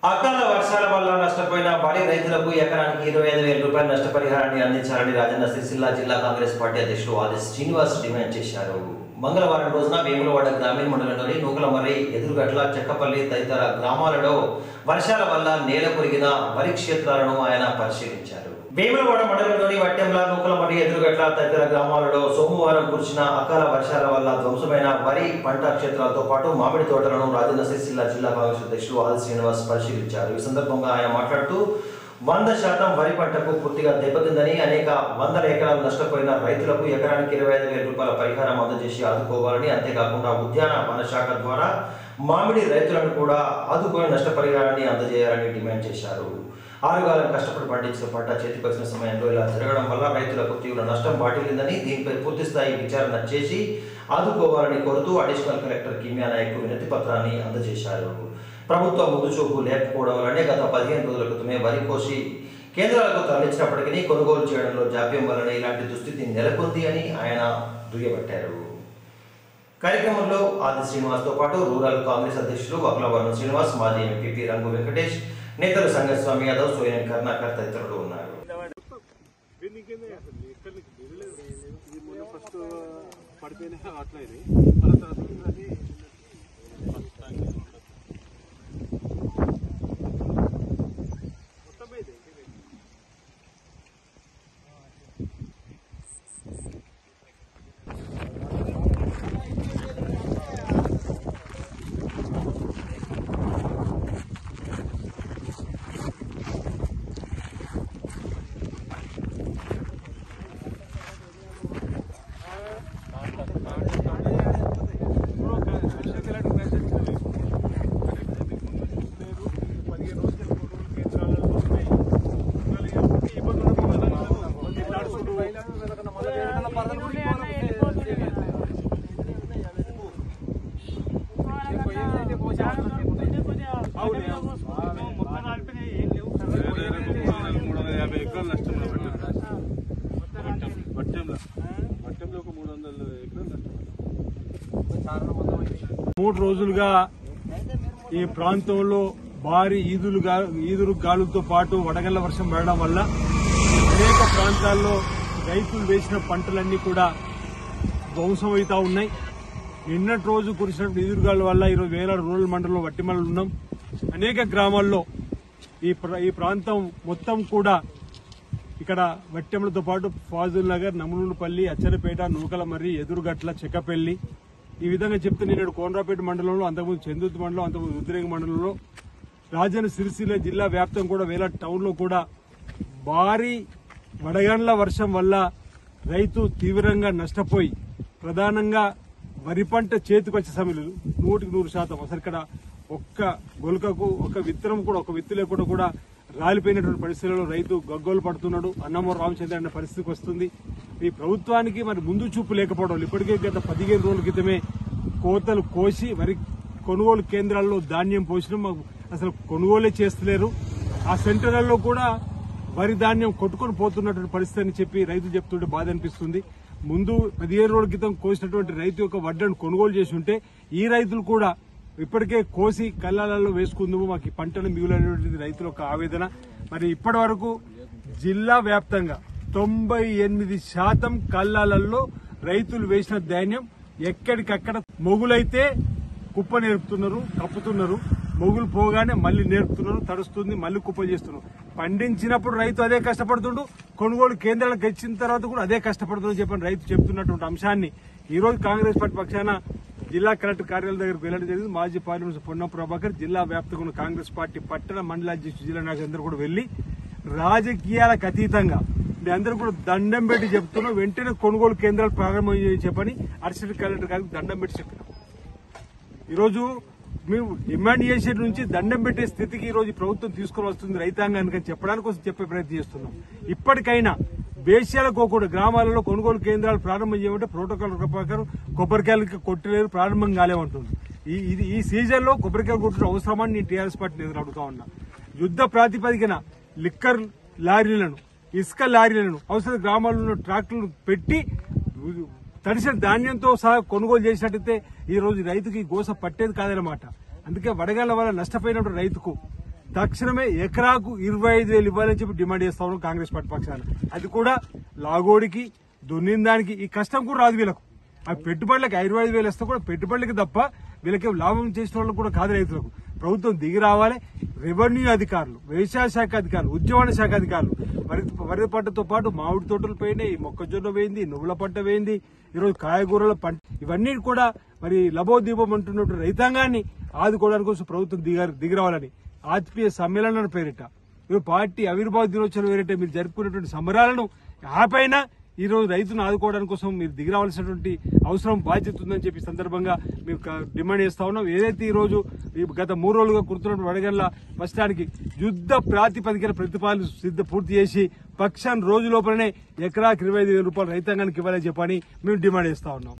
అకాల వర్షాల వల్ల నష్టపోయిన వరి రైతులకు ఎకరానికి ఇరవై ఐదు వేల రూపాయల నష్టపరిహారాన్ని అందించాలని రాజన్న సిరిసిల్ల జిల్లా కాంగ్రెస్ పార్టీ అధ్యక్షుడు ఆది శ్రీనివాస్ డిమాండ్ చేశారు మంగళవారం రోజున వేములవాడ గ్రామీణ మండలంలోని నూకలమర్రి ఎదురుగట్ల చెక్కపల్లి తదితర గ్రామాలలో వర్షాల వల్ల నేల కొరిగిన వరి క్షేత్రాలను ఆయన పరిశీలించారు వేములవాడ మండలంలోని వట్టెంల నూకలమర్రి ఎదురుగట్ల తదితర గ్రామాలలో సోమవారం కురిసిన అకాల వర్షాల వల్ల ధ్వంసమైన వరి పంట క్షేత్రాలతో పాటు మామిడి తోటలను రాజన్న సిరిసిల్ల జిల్లా కాంగ్రెస్ అధ్యక్షుడు ఆది శ్రీనివాస్ పరిశీలించారు ఈ సందర్భంగా ఆయన మాట్లాడుతూ వంద శాతం వరి పంటకు పూర్తిగా దెబ్బతిందని అనేక వందల ఎకరాలు నష్టపోయిన రైతులకు ఎకరానికి ఇరవై ఐదు వేల రూపాయల పరిహారం అందజేసి ఆదుకోవాలని అంతేకాకుండా ఉద్యాన వన శాఖ ద్వారా మామిడి రైతులను కూడా ఆదుకొని నష్టపరిహారాన్ని అందజేయాలని డిమాండ్ చేశారు ఆరుగాలం కష్టపడి పండించిన పంట చేతికొచ్చిన సమయంలో ఇలా జరగడం వల్ల రైతులకు తీవ్ర నష్టం వాటిల్లిందని దీనిపై పూర్తి స్థాయి విచారణ చేసి ఆదుకోవాలని కోరుతూ అడిషనల్ కలెక్టర్ కిమ్యా నాయక్ వినతి పత్రాన్ని అందజేశారు ప్రభుత్వం ముందు చూపు లేకపోవడం వల్లనే గత పదిహేను రోజుల క్రితమే వరి కోసి కేంద్రాలకు తరలించినప్పటికీ కొనుగోలు చేయడంలో జాప్యం వల్లనే ఇలాంటి దుస్థితి నెలకొంది అని ఆయన దుయ్యబట్టారు కార్యక్రమంలో ఆది శ్రీనివాస్తో పాటు రూరల్ కాంగ్రెస్ అధ్యక్షులు వక్లవరం శ్రీనివాస్ మాజీ ఎంపీపీ రంగు వెంకటేష్ నేతలు సంగస్వామి యాదవ్ సోయన్ కర్ణాకర్ తదితరులు ఉన్నారు దీనికింద అసలు ఎక్కడి నుంచి దిగలేదు ఇది మొన్న ఫస్ట్ పడితేనే అట్లయింది మళ్ళీ తర్వాత అది మొత్తం పోయింది ఇంకేం ఇప్పుడు ఒక స్పెషల్ కలెక్టర్ మెసేజ్ ఇచ్చింది. లేదు, పదిహేను రోజులు మూడు రోజులు కేంద్రాలలో ఉన్నాయి. మళ్ళీ ఎప్పటికీ ఇబ్బంది ఉండదు కదా. మళ్ళీ నడుచుకుంటూ అవునే, అవును. మూడు వందల యాభై ఎకరాలు నష్టం వట్టంలో వట్టంలో ఒక మూడు వందల ఎకరాలు నష్టం మూడు రోజులుగా ఈ ప్రాంతంలో భారీ ఈదులు గా- ఈదురు గాలులతో పాటు వడగళ్ల వర్షం పడడం వల్ల అనేక ప్రాంతాల్లో రైతులు వేసిన పంటలన్నీ కూడా ధ్వంసమవుతా ఉన్నాయి నిన్నటి రోజు కురిసినటువంటి ఈదురుగాల వల్ల ఈరోజు వేల రూరల్ మండలంలో వట్టిమల్లు ఉన్నాం అనేక గ్రామాల్లో ఈ ప్ర- ఈ ప్రాంతం మొత్తం కూడా ఇక్కడ వట్టెములతో పాటు ఫాజుల్ నగర్ నములూరుపల్లి అచ్చనపేట నూకలమర్రి ఎదురుగట్ల చెక్కపల్లి ఈ విధంగా చెప్తే నేను కోనరాపేట మండలంలో అంతకుముందు చందుర్తి మండలం అంతకుముందు రుద్రేగ మండలంలో రాజన్న సిరిసిల్ల జిల్లా వ్యాప్తం కూడా వేల టౌన్లో కూడా భారీ వడగండ్ల వర్షం వల్ల రైతు తీవ్రంగా నష్టపోయి ప్రధానంగా వరి పంట చేతికి వచ్చే సమయంలో నూటికి నూరు శాతం అసలు ఇక్కడ ఒక్క గొలుకకు ఒక విత్తనం కూడా ఒక విత్తు లేకుండా కూడా రాలిపోయినటువంటి పరిస్థితుల్లో రైతు గగ్గోలు పడుతున్నాడు అన్నమో రామచంద్ర అనే పరిస్థితికి వస్తుంది ఈ ప్రభుత్వానికి మరి ముందు చూపు లేకపోవడం వల్ల ఇప్పటికే గత పదిహేను రోజుల క్రితమే కోతలు కోసి వరి కొనుగోలు కేంద్రాల్లో ధాన్యం పోసిన మాకు అసలు కొనుగోలే చేస్తలేరు ఆ సెంటర్లలో కూడా వరి ధాన్యం కొట్టుకొని పోతున్నటువంటి పరిస్థితి అని చెప్పి రైతు చెప్తుంటే బాధ అనిపిస్తుంది ముందు పదిహేను రోజుల క్రితం కోసినటువంటి రైతు యొక్క వడ్డను కొనుగోలు చేసి ఉంటే ఈ రైతులు కూడా ఇప్పటికే కోసి కళ్ళాలలో వేసుకుందాము మాకు ఈ పంటను మిగులైనటువంటి రైతుల యొక్క ఆవేదన మరి ఇప్పటి వరకు జిల్లా వ్యాప్తంగా తొంభై ఎనిమిది శాతం కళ్ళాలలో రైతులు వేసిన ధాన్యం ఎక్కడికక్కడ మొగులైతే కుప్ప నేర్పుతున్నారు కప్పుతున్నారు మొగులు పోగానే మళ్ళీ నేర్పుతున్నారు తడుస్తుంది మళ్ళీ కుప్ప చేస్తున్నారు పండించినప్పుడు రైతు అదే కష్టపడుతుండు కొనుగోలు కేంద్రాలకు ఇచ్చిన తర్వాత కూడా అదే కష్టపడుతుందని చెప్పని రైతు చెప్తున్నటువంటి అంశాన్ని ఈ రోజు కాంగ్రెస్ పార్టీ పక్షాన జిల్లా కలెక్టర్ కార్యాలయం దగ్గరకు వెళ్ళడం జరిగింది మాజీ పార్లమెంట్ పొన్నం ప్రభాకర్ జిల్లా వ్యాప్తంగా ఉన్న కాంగ్రెస్ పార్టీ పట్టణ మండల అధ్యక్షుడు జిల్లా నాయకులు అందరూ కూడా వెళ్లి రాజకీయాలకు అతీతంగా మీ అందరూ కూడా దండం పెట్టి చెప్తున్నాం వెంటనే కొనుగోలు కేంద్రాలు ప్రారంభం చేయని చెప్పని అడిషనల్ కలెక్టర్ గారికి దండం పెట్టి చెప్పినాం ఈరోజు మేము డిమాండ్ చేసే నుంచి దండం పెట్టే స్థితికి ఈ రోజు ఈ ప్రభుత్వం తీసుకొని వస్తుంది రైతాంగానికి అని చెప్పడానికి కోసం చెప్పే ప్రయత్నం చేస్తున్నాం ఇప్పటికైనా బేసియాలకు కూడా గ్రామాలలో కొనుగోలు కేంద్రాలు ప్రారంభం చేయమంటే ప్రోటోకాల్ ప్రకారం కొబ్బరికాయలకి కొట్టలేరు ప్రారంభం కాలేమంటుంది ఈ ఇది ఈ సీజన్ లో కొబ్బరికాయలు కొట్టడం అవసరమని నేను టీఆర్ఎస్ పార్టీ నేతలు అడుగుతా ఉన్నా యుద్ధ ప్రాతిపదికన లిక్కర్ లారీలను ఇసుక లారీలను అవసర గ్రామాల్లో ఉన్న ట్రాక్టర్లను పెట్టి తడిసిన ధాన్యంతో సహా కొనుగోలు చేసినట్టయితే ఈ రోజు రైతుకి గోస పట్టేది కాదనమాట అందుకే వడగాల వల్ల నష్టపోయినప్పుడు రైతుకు తక్షణమే ఎకరాకు ఇరవై ఐదు వేలు ఇవ్వాలని చెప్పి డిమాండ్ చేస్తా ఉన్నాం కాంగ్రెస్ పార్టీ పక్షాన అది కూడా లాగోడికి దున్నిన దానికి ఈ కష్టం కూడా రాదు వీళ్ళకు ఆ పెట్టుబడులకు ఇరవై ఐదు వేలు ఇస్తే కూడా పెట్టుబడులకి తప్ప వీళ్ళకి లాభం చేసిన వాళ్ళకు కూడా కాదు రైతులకు ప్రభుత్వం దిగి రావాలి రెవెన్యూ అధికారులు వ్యవసాయ శాఖ అధికారులు ఉద్యమన శాఖ అధికారులు వరి వరి పంటతో పాటు మామిడి తోటలు పోయినాయి మొక్కజొన్న పోయింది నువ్వుల పంట పోయింది ఈరోజు కాయగూరల పంట ఇవన్నీ కూడా మరి లభోదీపం అంటున్నటువంటి రైతాంగాన్ని ఆదుకోవడానికి కోసం ప్రభుత్వం దిగ దిగిరావాలని ఆత్మీయ సమ్మేళనం పేరిట ఈ పార్టీ ఆవిర్భావ దినోత్సవం పేరిట మీరు జరుపుకునేటువంటి సంబరాలను ఆపైనా ఈ రోజు రైతును ఆదుకోవడానికి కోసం మీరు దిగిరావాల్సినటువంటి అవసరం బాధ్యత ఉందని చెప్పి ఈ సందర్భంగా మేము క- డిమాండ్ చేస్తా ఉన్నాం ఏదైతే ఈ రోజు ఈ గత మూడు రోజులుగా కుడుతున్న వడగళ్ల బస్టాండ్కి యుద్ధ ప్రాతిపదికన ప్రతిపాదన సిద్ధ పూర్తి చేసి పక్షాన్ని రోజు లోపలనే ఎకరాకి ఇరవై ఐదు వేల రూపాయలు రైతాంగానికి ఇవ్వాలని చెప్పని మేము డిమాండ్ చేస్తా ఉన్నాం